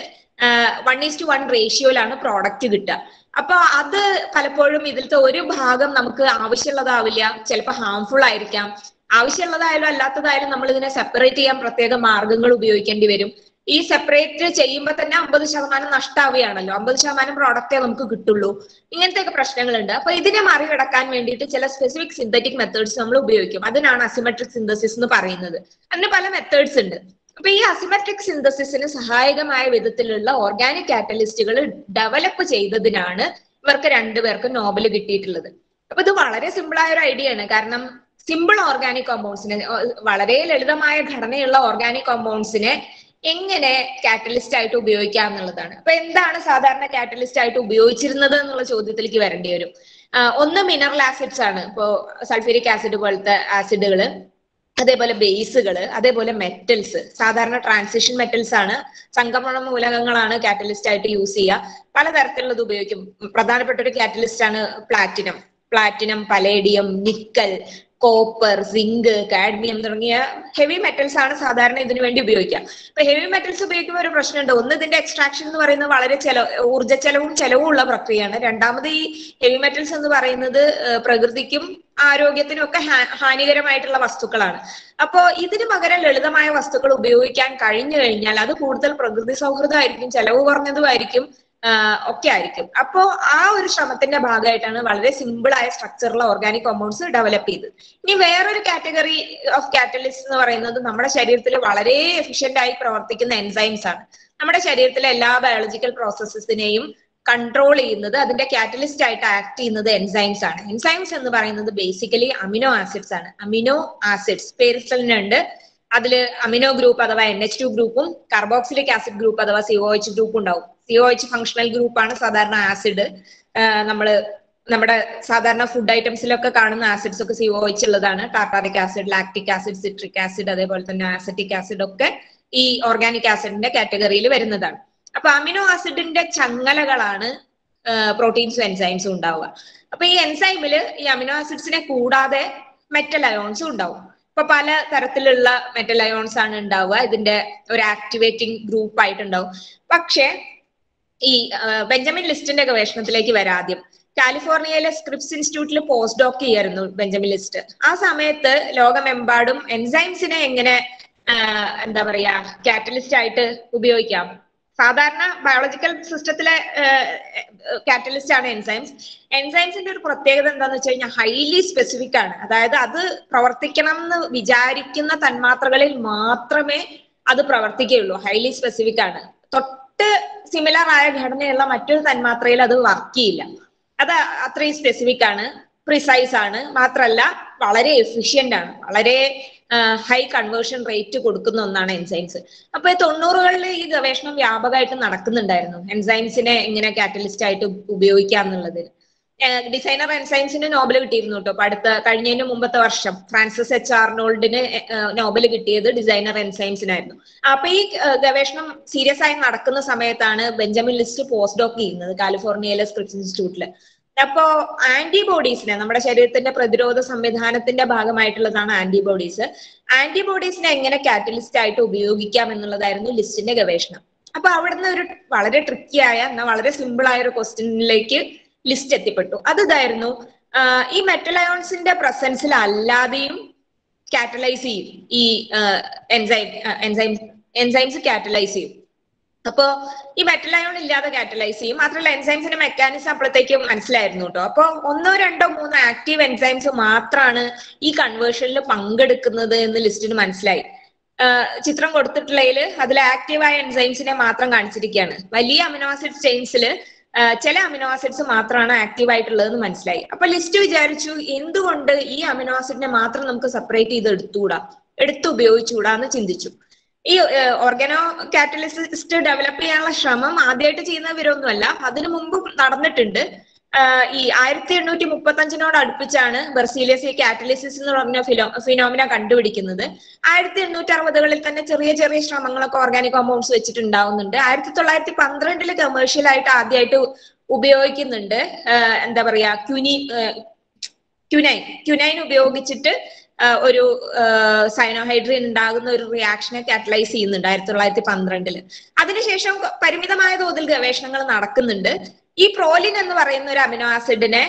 S1: വൺ ഈസ് ടു വൺ റേഷ്യോയിലാണ് പ്രോഡക്റ്റ് കിട്ടുക അപ്പൊ അത് പലപ്പോഴും ഇതിലത്തെ ഒരു ഭാഗം നമുക്ക് ആവശ്യമുള്ളതാവില്ല ചിലപ്പോൾ ഹാംഫുൾ ആയിരിക്കാം ആവശ്യമുള്ളതായാലും അല്ലാത്തതായാലും നമ്മൾ ഇതിനെ സെപ്പറേറ്റ് ചെയ്യാൻ പ്രത്യേക മാർഗങ്ങൾ ഉപയോഗിക്കേണ്ടി വരും ഈ സെപ്പറേറ്റ് ചെയ്യുമ്പോൾ തന്നെ അമ്പത് ശതമാനം നഷ്ടാവുകയാണല്ലോ അമ്പത് ശതമാനം പ്രോഡക്റ്റേ നമുക്ക് കിട്ടുള്ളൂ ഇങ്ങനത്തെയൊക്കെ പ്രശ്നങ്ങളുണ്ട് അപ്പൊ ഇതിനെ മറികടക്കാൻ വേണ്ടിയിട്ട് ചില സ്പെസിഫിക് സിന്തറ്റിക് മെത്തേഡ്സ് നമ്മൾ ഉപയോഗിക്കും അതിനാണ് അസിമെട്രിക് സിന്തസിസ് എന്ന് പറയുന്നത് അതിന് പല മെത്തേഡ്സ് ഉണ്ട് അപ്പൊ ഈ അസിമെട്രിക് സിന്തസിസിന് സഹായകമായ വിധത്തിലുള്ള ഓർഗാനിക് കാറ്റലിസ്റ്റുകൾ ഡെവലപ്പ് ചെയ്തതിനാണ് ഇവർക്ക് രണ്ടുപേർക്കും നോബൽ കിട്ടിയിട്ടുള്ളത് അപ്പൊ ഇത് വളരെ സിമ്പിൾ ആയ ഒരു ഐഡിയ ആണ് കാരണം സിമ്പിൾ ഓർഗാനിക് കോമ്പൗണ്ട്സിനെ വളരെ ലളിതമായ ഘടനയുള്ള ഓർഗാനിക് കോമ്പൗണ്ട്സിനെ എങ്ങനെ കാറ്റലിസ്റ്റ് ആയിട്ട് ഉപയോഗിക്കാം എന്നുള്ളതാണ് അപ്പൊ എന്താണ് സാധാരണ കാറ്റലിസ്റ്റ് ആയിട്ട് ഉപയോഗിച്ചിരുന്നത് എന്നുള്ള ചോദ്യത്തിലേക്ക് വരേണ്ടി വരും ഒന്ന് മിനറൽ ആസിഡ്സ് ആണ് ഇപ്പോ സൾഫ്യൂരിക് ആസിഡ് പോലത്തെ ആസിഡുകൾ അതേപോലെ ബേസുകൾ അതേപോലെ മെറ്റൽസ് സാധാരണ ട്രാൻസിഷൻ മെറ്റൽസ് ആണ് സംക്രമണ മൂലകങ്ങളാണ് കാറ്റലിസ്റ്റ് ആയിട്ട് യൂസ് ചെയ്യുക പലതരത്തിലുള്ളത് ഉപയോഗിക്കും പ്രധാനപ്പെട്ട ഒരു കാറ്റലിസ്റ്റ് ആണ് platinum platinum palladium nickel copper zinc cadmium തുടങ്ങിയ ഹെവി മെറ്റൽസ് ആണ് സാധാരണ ഇതിനു വേണ്ടി ഉപയോഗിക്കുക അപ്പൊ ഹെവി മെറ്റൽസ് ഉപയോഗിക്കുമ്പോൾ ഒരു പ്രശ്നമുണ്ട് ഒന്ന് ഇതിന്റെ എക്സ്ട്രാക്ഷൻ എന്ന് പറയുന്നത് വളരെ ചെലവ് ഊർജ്ജ ചെലവും ചെലവും ഉള്ള പ്രക്രിയയാണ് രണ്ടാമത് ഈ ഹെവി മെറ്റൽസ് എന്ന് പറയുന്നത് പ്രകൃതിക്കും ആരോഗ്യത്തിനും ഒക്കെ ഹാനികരമായിട്ടുള്ള വസ്തുക്കളാണ് അപ്പോ ഇതിന് പകരം ലളിതമായ വസ്തുക്കൾ ഉപയോഗിക്കാൻ കഴിഞ്ഞു കഴിഞ്ഞാൽ അത് കൂടുതൽ പ്രകൃതി സൗഹൃദമായിരിക്കും ചെലവ് കുറഞ്ഞതുമായിരിക്കും ഒക്കെ ആയിരിക്കും അപ്പോ ആ ഒരു ശ്രമത്തിന്റെ ഭാഗമായിട്ടാണ് വളരെ സിമ്പിൾ ആയ സ്ട്രക്ചറുള്ള ഓർഗാനിക് കോമ്പൗണ്ട്സ് ഡെവലപ്പ് ചെയ്തത് ഇനി വേറൊരു കാറ്റഗറി ഓഫ് കാറ്റലിസ്റ്റ് എന്ന് പറയുന്നത് നമ്മുടെ ശരീരത്തിൽ വളരെ എഫിഷ്യന്റ് ആയി പ്രവർത്തിക്കുന്ന എൻസൈംസ് ആണ് നമ്മുടെ ശരീരത്തിലെ എല്ലാ ബയോളജിക്കൽ പ്രോസസ്സസിനെയും കൺട്രോൾ ചെയ്യുന്നത് അതിന്റെ കാറ്റലിസ്റ്റ് ആയിട്ട് ആക്ട് ചെയ്യുന്നത് എൻസൈംസ് ആണ് എൻസൈംസ് എന്ന് പറയുന്നത് ബേസിക്കലി അമിനോ ആസിഡ്സ് ആണ് അമിനോ ആസിഡ്സ് പേരിൽ തന്നെ ഉണ്ട് അതിൽ അമിനോ ഗ്രൂപ്പ് അഥവാ എൻ എച്ച് ടു ഗ്രൂപ്പും കാർബോക്സിലിക് ആസിഡ് ഗ്രൂപ്പ് അഥവാ സിഒ എച്ച് ഗ്രൂപ്പ് ഉണ്ടാവും സിഒ എച്ച് ഫങ്ഷണൽ ഗ്രൂപ്പാണ് സാധാരണ ആസിഡ് നമ്മള് നമ്മുടെ സാധാരണ ഫുഡ് ഐറ്റംസിലൊക്കെ കാണുന്ന ആസിഡ്സ് ഒക്കെ സിഒ എച്ച് ഉള്ളതാണ് tartaric acid lactic acid citric acid അതേപോലെ തന്നെ ആസിറ്റിക് ആസിഡ് ഒക്കെ ഈ ഓർഗാനിക് ആസിഡിന്റെ കാറ്റഗറിയിൽ വരുന്നതാണ് അപ്പൊ അമിനോ ആസിഡിന്റെ ചങ്ങലകളാണ് പ്രോട്ടീൻസും എൻസൈംസും ഉണ്ടാവുക അപ്പൊ ഈ എൻസൈമില് ഈ അമിനോ ആസിഡ്സിനെ കൂടാതെ മെറ്റൽ അയോൺസും ഉണ്ടാവും ഇപ്പൊ പല തരത്തിലുള്ള മെറ്റൽ അയോൺസ് ആണ് ഉണ്ടാവുക ഇതിന്റെ ഒരു ആക്ടിവേറ്റിംഗ് ഗ്രൂപ്പ് ആയിട്ടുണ്ടാവും പക്ഷേ ഈ ബെഞ്ചമിൻ ലിസ്റ്റിന്റെ ഗവേഷണത്തിലേക്ക് വരാദ്യം കാലിഫോർണിയയിലെ സ്ക്രിപ്സ് ഇൻസ്റ്റിറ്റ്യൂട്ടിൽ പോസ്റ്റ് ഡോക്ക് ചെയ്യായിരുന്നു ബെഞ്ചമിൻ ലിസ്റ്റ് ആ സമയത്ത് ലോകമെമ്പാടും എൻസൈംസിനെ എങ്ങനെ എന്താ പറയാ കാറ്റലിസ്റ്റ് ആയിട്ട് ഉപയോഗിക്കാം സാധാരണ ബയോളജിക്കൽ സിസ്റ്റത്തിലെ കാറ്റലിസ്റ്റ് ആണ് എൻസൈംസ് എൻസൈംസിന്റെ ഒരു പ്രത്യേകത എന്താന്ന് വെച്ച് കഴിഞ്ഞാൽ ഹൈലി സ്പെസിഫിക് ആണ് അതായത് അത് പ്രവർത്തിക്കണം എന്ന് വിചാരിക്കുന്ന തന്മാത്രകളിൽ മാത്രമേ അത് പ്രവർത്തിക്കുകയുള്ളൂ ഹൈലി സ്പെസിഫിക് ആണ് തൊട്ട് സിമിലർ ആയ ഘടനയുള്ള മറ്റൊരു തന്മാത്രയിൽ അത് വർക്ക് ചെയ്യില്ല അത് അത്രയും സ്പെസിഫിക് ആണ് പ്രിസൈസ് ആണ് മാത്രല്ല വളരെ എഫിഷ്യന്റ് ആണ് വളരെ ഹൈ കൺവേർഷൻ റേറ്റ് കൊടുക്കുന്ന ഒന്നാണ് എൻസൈംസ് അപ്പൊ തൊണ്ണൂറുകളിൽ ഈ ഗവേഷണം വ്യാപകമായിട്ട് നടക്കുന്നുണ്ടായിരുന്നു എൻസൈംസിനെ എങ്ങനെ കാറ്റലിസ്റ്റ് ആയിട്ട് ഉപയോഗിക്കാം എന്നുള്ളതിന് ഡിസൈനർ എൻസൈൻസിന് നോബൽ കിട്ടിയിരുന്നു കേട്ടോ അപ്പൊ അടുത്ത കഴിഞ്ഞതിന് മുമ്പത്തെ വർഷം ഫ്രാൻസിസ് എച്ച് ആർണോൾഡിന് നോബൽ കിട്ടിയത് ഡിസൈനർ എൻസൈൻസിനായിരുന്നു അപ്പൊ ഈ ഗവേഷണം സീരിയസ് ആയി നടക്കുന്ന സമയത്താണ് ബെഞ്ചമിൻ ലിസ്റ്റ് പോസ്റ്റ് ഡോക്ക് ചെയ്യുന്നത് കാലിഫോർണിയയിലെ സ്ക്രിപ്സ് ഇൻസ്റ്റിറ്റ്യൂട്ടില് അപ്പോ ആന്റിബോഡീസിനെ നമ്മുടെ ശരീരത്തിന്റെ പ്രതിരോധ സംവിധാനത്തിന്റെ ഭാഗമായിട്ടുള്ളതാണ് ആന്റിബോഡീസ് ആന്റിബോഡീസിനെ എങ്ങനെ കാറ്റലിസ്റ്റ് ആയിട്ട് ഉപയോഗിക്കാം എന്നുള്ളതായിരുന്നു ലിസ്റ്റിന്റെ ഗവേഷണം അപ്പൊ അവിടുന്ന് ഒരു വളരെ ട്രിക്കി ആയ എന്നാൽ വളരെ സിമ്പിൾ ആയ ഒരു ക്വസ്റ്റ്യനിലേക്ക് ലിസ്റ്റ് എത്തിപ്പെട്ടു അത് ഇതായിരുന്നു ഈ മെറ്റൽ അയോൺസിന്റെ പ്രസൻസിൽ അല്ലാതെയും കാറ്റലൈസ് ചെയ്യും ഈ എൻസൈം എൻസൈം എൻസൈംസ് കാറ്റലൈസ് ചെയ്യും അപ്പോ ഈ മെറ്റൽ അയോൺ ഇല്ലാതെ കാറ്റലൈസ് ചെയ്യും മാത്രമല്ല എൻസൈംസിന്റെ മെക്കാനിസം അപ്പോഴത്തേക്കും മനസ്സിലായിരുന്നു കേട്ടോ അപ്പൊ ഒന്നോ രണ്ടോ മൂന്നോ ആക്റ്റീവ് എൻസൈംസ് മാത്രമാണ് ഈ കൺവേർഷനിൽ പങ്കെടുക്കുന്നത് എന്ന് ലിസ്റ്റിന് മനസ്സിലായി ചിത്രം കൊടുത്തിട്ടുള്ളതിൽ അതിൽ ആക്റ്റീവായ എൻസൈംസിനെ മാത്രം കാണിച്ചിരിക്കുകയാണ് വലിയ അമിനോ ആസിഡ് ചെയിൻസിൽ ചില അമിനോ ആസിഡ്സ് മാത്രമാണ് ആക്റ്റീവ് ആയിട്ടുള്ളതെന്ന് മനസ്സിലായി അപ്പൊ ലിസ്റ്റ് വിചാരിച്ചു എന്തുകൊണ്ട് ഈ അമിനോ ആസിഡിനെ മാത്രം നമുക്ക് സെപ്പറേറ്റ് ചെയ്ത് എടുത്തുകൂടാ എടുത്ത് ഉപയോഗിച്ചുകൂടാ എന്ന് ചിന്തിച്ചു ഈ ഓർഗനോ കാറ്റലിസിസ്റ്റ് ഡെവലപ്പ് ചെയ്യാനുള്ള ശ്രമം ആദ്യമായിട്ട് ചെയ്യുന്ന ഇവരൊന്നുമല്ല അതിനു മുമ്പ് നടന്നിട്ടുണ്ട് ഈ ആയിരത്തി എണ്ണൂറ്റി മുപ്പത്തി അഞ്ചിനോട് അടുപ്പിച്ചാണ് ബെർസീലിയസ് കാറ്റലിസിസ് എന്ന് പറഞ്ഞ ഫിലോ ഫിനോമിന കണ്ടുപിടിക്കുന്നത് ആയിരത്തി എണ്ണൂറ്റി അറുപതുകളിൽ തന്നെ ചെറിയ ചെറിയ ശ്രമങ്ങളൊക്കെ ഓർഗാനിക് കോമ്പൗണ്ട്സ് വെച്ചിട്ടുണ്ടാവുന്നുണ്ട് ആയിരത്തി തൊള്ളായിരത്തി പന്ത്രണ്ടില് കമേഴ്ഷ്യൽ ആയിട്ട് ആദ്യമായിട്ട് ഉപയോഗിക്കുന്നുണ്ട് എന്താ പറയാ ക്യുനി ക്യുനൈൻ ക്യുനൈൻ ഉപയോഗിച്ചിട്ട് ഒരു സൈനോഹൈഡ്രിൻ ഉണ്ടാകുന്ന ഒരു റിയാക്ഷനെ കാറ്റലൈസ് ചെയ്യുന്നുണ്ട് ആയിരത്തി തൊള്ളായിരത്തി പന്ത്രണ്ടില് അതിനുശേഷം പരിമിതമായ തോതിൽ ഗവേഷണങ്ങൾ നടക്കുന്നുണ്ട് ഈ പ്രോലിൻ എന്ന് പറയുന്ന ഒരു അമിനോ ആസിഡിനെ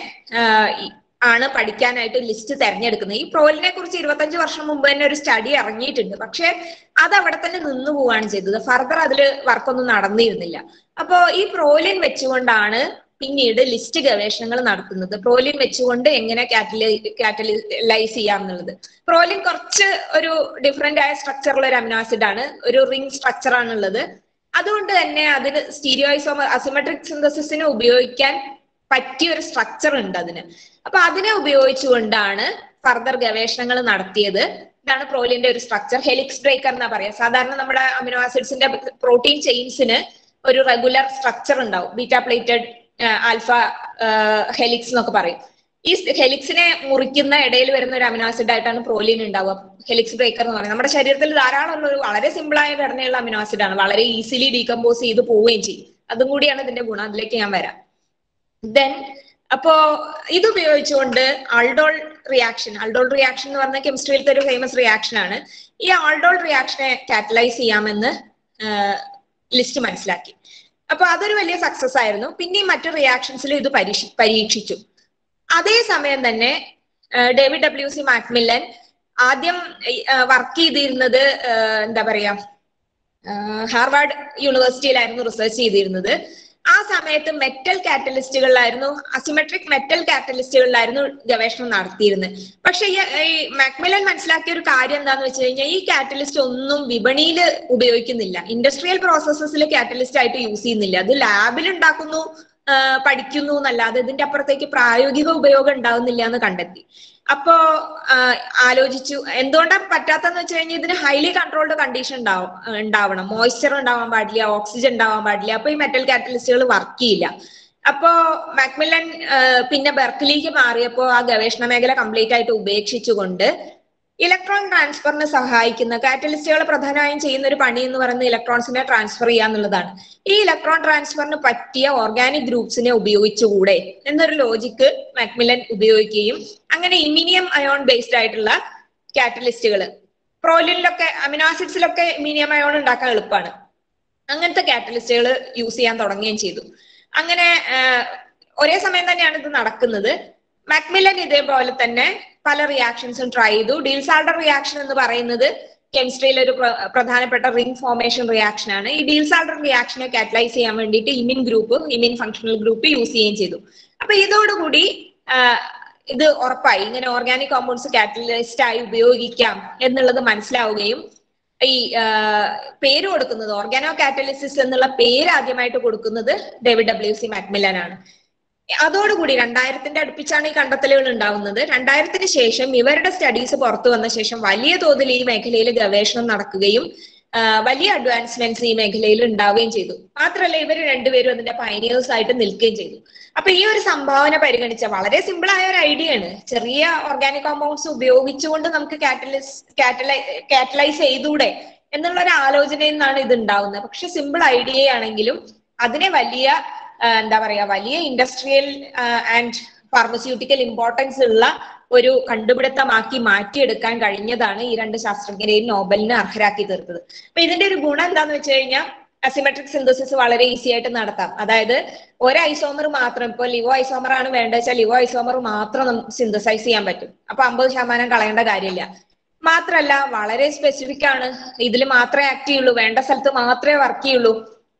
S1: ആണ് പഠിക്കാനായിട്ട് ലിസ്റ്റ് തെരഞ്ഞെടുക്കുന്നത് ഈ പ്രോലിനെ കുറിച്ച് ഇരുപത്തഞ്ച് വർഷം മുമ്പ് തന്നെ ഒരു സ്റ്റഡി ഇറങ്ങിയിട്ടുണ്ട് പക്ഷെ അത് അവിടെ തന്നെ നിന്നു പോവുകയാണ് ചെയ്തത് ഫർദർ അതിൽ വർക്കൊന്നും നടന്നിരുന്നില്ല അപ്പോ ഈ പ്രോലിൻ വെച്ചുകൊണ്ടാണ് പിന്നീട് ലിസ്റ്റ് ഗവേഷണങ്ങൾ നടത്തുന്നത് പ്രോലിൻ വെച്ചുകൊണ്ട് എങ്ങനെ കാറ്റലൈ കാറ്റലൈസ് ചെയ്യാം എന്നുള്ളത് പ്രോലിൻ കുറച്ച് ഒരു ഡിഫറെന്റ് ആയ സ്ട്രക്ചറുള്ള ഒരു അമിനോ ആസിഡ് ആണ് ഒരു റിംഗ് സ്ട്രക്ചർ ആണുള്ളത് അതുകൊണ്ട് തന്നെ അതിന് സ്റ്റീരിയോയിസോമർ അസിമെട്രിക് സിന്തസിസിന് ഉപയോഗിക്കാൻ പറ്റിയ ഒരു സ്ട്രക്ചർ ഉണ്ട് അതിന് അപ്പൊ അതിനെ ഉപയോഗിച്ചുകൊണ്ടാണ് ഫർദർ ഗവേഷണങ്ങൾ നടത്തിയത് ഇതാണ് പ്രോലിന്റെ ഒരു സ്ട്രക്ചർ ഹെലിക്സ് ബ്രേക്കർ എന്നാ പറയാ സാധാരണ നമ്മുടെ അമിനോ ആസിഡ്സിന്റെ പ്രോട്ടീൻ ചെയിൻസിന് ഒരു റെഗുലർ സ്ട്രക്ചർ ഉണ്ടാവും ബീറ്റ പ്ലേറ്റഡ് ആൽഫ ഹെലിക്സ് എന്നൊക്കെ പറയും ഈ ഹെലിക്സിനെ മുറിക്കുന്ന ഇടയിൽ വരുന്ന ഒരു അമിനോ ആസിഡ് ആയിട്ടാണ് പ്രോലീൻ ഉണ്ടാവുക ഹെലിക്സ് ബ്രേക്കർ എന്ന് പറയുന്നത് നമ്മുടെ ശരീരത്തിൽ ധാരാളം ഉള്ള ഒരു വളരെ സിമ്പിൾ ആയ ഘടനയുള്ള അമിനോ ആസിഡ് ആണ് വളരെ ഈസിലി ഡീകമ്പോസ് ചെയ്ത് പോവുകയും ചെയ്യും അതും കൂടിയാണ് ഇതിന്റെ ഗുണം അതിലേക്ക് ഞാൻ വരാം ദെൻ അപ്പോ ഇത് ഉപയോഗിച്ചുകൊണ്ട് ആൾഡോൾ റിയാക്ഷൻ ആൾഡോൾ റിയാക്ഷൻ എന്ന് പറഞ്ഞ കെമിസ്ട്രിയിലത്തെ ഒരു ഫേമസ് റിയാക്ഷൻ ആണ് ഈ ആൾഡോൾ റിയാക്ഷനെ കാറ്റലൈസ് ചെയ്യാമെന്ന് ലിസ്റ്റ് മനസ്സിലാക്കി അപ്പൊ അതൊരു വലിയ സക്സസ് ആയിരുന്നു പിന്നെ മറ്റു റിയാക്ഷൻസിൽ ഇത് പരീക്ഷ പരീക്ഷിച്ചു അതേ സമയം തന്നെ ഡേവിഡ് ഡബ്ല്യു സി മാക്മില്ലൻ ആദ്യം വർക്ക് ചെയ്തിരുന്നത് എന്താ പറയാ ഹാർവാർഡ് യൂണിവേഴ്സിറ്റിയിലായിരുന്നു റിസർച്ച് ചെയ്തിരുന്നത് ആ സമയത്ത് മെറ്റൽ കാറ്റലിസ്റ്റുകളിലായിരുന്നു അസിമെട്രിക് മെറ്റൽ കാറ്റലിസ്റ്റുകളിലായിരുന്നു ഗവേഷണം നടത്തിയിരുന്നത് പക്ഷെ ഈ മാക്മിലൻ മനസ്സിലാക്കിയ ഒരു കാര്യം എന്താന്ന് വെച്ച് കഴിഞ്ഞാൽ ഈ കാറ്റലിസ്റ്റ് ഒന്നും വിപണിയിൽ ഉപയോഗിക്കുന്നില്ല ഇൻഡസ്ട്രിയൽ പ്രോസസ്സസിൽ കാറ്റലിസ്റ്റ് ആയിട്ട് യൂസ് ചെയ്യുന്നില്ല അത് ലാബിൽ ഉണ്ടാക്കുന്നു പഠിക്കുന്നു എന്നല്ലാതെ ഇതിന്റെ അപ്പുറത്തേക്ക് പ്രായോഗിക ഉപയോഗം ഉണ്ടാവുന്നില്ല എന്ന് കണ്ടെത്തി അപ്പോ ആലോചിച്ചു എന്തുകൊണ്ടാണ് പറ്റാത്തെന്ന് വെച്ച് കഴിഞ്ഞാൽ ഇതിന് ഹൈലി കൺട്രോൾഡ് കണ്ടീഷൻ ഉണ്ടാവും ഉണ്ടാവണം മോയ്സ്ചർ ഉണ്ടാവാൻ പാടില്ല ഓക്സിജൻ ഉണ്ടാവാൻ പാടില്ല അപ്പൊ ഈ മെറ്റൽ കാറ്റലിസ്റ്റുകൾ വർക്ക് ചെയ്യില്ല അപ്പോ മാക്മില്ലൻ പിന്നെ ബെർക്കലിക്ക് മാറിയപ്പോ ആ ഗവേഷണ മേഖല കംപ്ലീറ്റ് ആയിട്ട് ഉപേക്ഷിച്ചുകൊണ്ട് ഇലക്ട്രോൺ ട്രാൻസ്ഫറിന് സഹായിക്കുന്ന കാറ്റലിസ്റ്റുകൾ പ്രധാനമായും ചെയ്യുന്ന ഒരു പണി എന്ന് പറയുന്നത് ഇലക്ട്രോൺസിനെ ട്രാൻസ്ഫർ ചെയ്യുക എന്നുള്ളതാണ് ഈ ഇലക്ട്രോൺ ട്രാൻസ്ഫറിന് പറ്റിയ ഓർഗാനിക് ഗ്രൂപ്പ്സിനെ ഉപയോഗിച്ചുകൂടെ എന്നൊരു ലോജിക്ക് മാക്മില്ലൻ ഉപയോഗിക്കുകയും അങ്ങനെ ഇമിനിയം അയോൺ ബേസ്ഡ് ആയിട്ടുള്ള കാറ്റലിസ്റ്റുകൾ പ്രോലിനിലൊക്കെ അമിനോ ആസിഡ്സിലൊക്കെ ഇമിനിയം അയോൺ ഉണ്ടാക്കാൻ എളുപ്പമാണ് അങ്ങനത്തെ കാറ്റലിസ്റ്റുകൾ യൂസ് ചെയ്യാൻ തുടങ്ങുകയും ചെയ്തു അങ്ങനെ ഒരേ സമയം തന്നെയാണ് ഇത് നടക്കുന്നത് മാക്മില്ലൻ ഇതേപോലെ തന്നെ പല റിയാക്ഷൻസും ട്രൈ ചെയ്തു ഡീൽസാൾഡർ റിയാക്ഷൻ എന്ന് പറയുന്നത് കെമിസ്ട്രിയിൽ ഒരു പ്രധാനപ്പെട്ട റിംഗ് ഫോർമേഷൻ റിയാക്ഷൻ ആണ് ഈ ഡീൽസാൾഡർ റിയാക്ഷനെ കാറ്റലൈസ് ചെയ്യാൻ വേണ്ടിയിട്ട് imine group imine functional group use ചെയ്യുകയും ചെയ്തു അപ്പൊ ഇതോടുകൂടി ഇത് ഉറപ്പായി ഇങ്ങനെ ഓർഗാനിക് കോമ്പൗണ്ട്സ് കാറ്റലിസ്റ്റ് ആയി ഉപയോഗിക്കാം എന്നുള്ളത് മനസ്സിലാവുകയും ഈ പേര് കൊടുക്കുന്നത് ഓർഗാനോ കാറ്റലിസിസ് എന്നുള്ള പേര് ആദ്യമായിട്ട് കൊടുക്കുന്നത് ഡേവിഡ് ഡബ്ല്യു സി മാക്മില്ലൻ ആണ് അതോടുകൂടി രണ്ടായിരത്തിന്റെ അടുപ്പിച്ചാണ് ഈ കണ്ടെത്തലുകൾ ഉണ്ടാവുന്നത് രണ്ടായിരത്തിന് ശേഷം ഇവരുടെ സ്റ്റഡീസ് പുറത്തു വന്ന ശേഷം വലിയ തോതിൽ ഈ മേഖലയിൽ ഗവേഷണം നടക്കുകയും വലിയ അഡ്വാൻസ്മെന്റ്സ് ഈ മേഖലയിൽ ഉണ്ടാവുകയും ചെയ്തു മാത്രമല്ല ഇവർ രണ്ടുപേരും അതിന്റെ പൈനിയേഴ്സ് ആയിട്ട് നിൽക്കുകയും ചെയ്തു അപ്പൊ ഈ ഒരു സംഭാവന പരിഗണിച്ച വളരെ സിമ്പിൾ ആയ ഒരു ഐഡിയ ആണ് ചെറിയ ഓർഗാനിക് കോമ്പൗണ്ട്സ് ഉപയോഗിച്ചുകൊണ്ട് നമുക്ക് കാറ്റലൈസ് കാറ്റലൈ കാറ്റലൈസ് ചെയ്തൂടെ എന്നുള്ള ഒരു ആലോചനയിൽ നിന്നാണ് ഇത് ഉണ്ടാവുന്നത് പക്ഷെ സിമ്പിൾ ഐഡിയ ആണെങ്കിലും അതിനെ വലിയ എന്താ പറയാ വലിയ ഇൻഡസ്ട്രിയൽ ആൻഡ് ഫാർമസ്യൂട്ടിക്കൽ ഇമ്പോർട്ടൻസ് ഉള്ള ഒരു കണ്ടുപിടുത്തമാക്കി മാറ്റിയെടുക്കാൻ കഴിഞ്ഞതാണ് ഈ രണ്ട് ശാസ്ത്രജ്ഞരെയും നോബലിന് അർഹരാക്കി തീർത്തത് അപ്പൊ ഇതിന്റെ ഒരു ഗുണം എന്താന്ന് വെച്ച് കഴിഞ്ഞാൽ അസിമെട്രിക് സിന്തസിസ് വളരെ ഈസി ആയിട്ട് നടത്താം അതായത് ഒരു ഐസോമർ മാത്രം ഇപ്പൊ ലിവോ ഐസോമർ ആണ് വേണ്ടത് വെച്ചാൽ ലിവോ ഐസോമർ മാത്രം നമുക്ക് സിന്തസൈസ് ചെയ്യാൻ പറ്റും അപ്പൊ അമ്പത് ശതമാനം കളയേണ്ട കാര്യമില്ല മാത്രല്ല വളരെ സ്പെസിഫിക് ആണ് ഇതിൽ മാത്രമേ ആക്ട് ചെയ്യുള്ളൂ വേണ്ട സ്ഥലത്ത് മാത്രമേ വർക്ക് ചെയ്യുള്ളൂ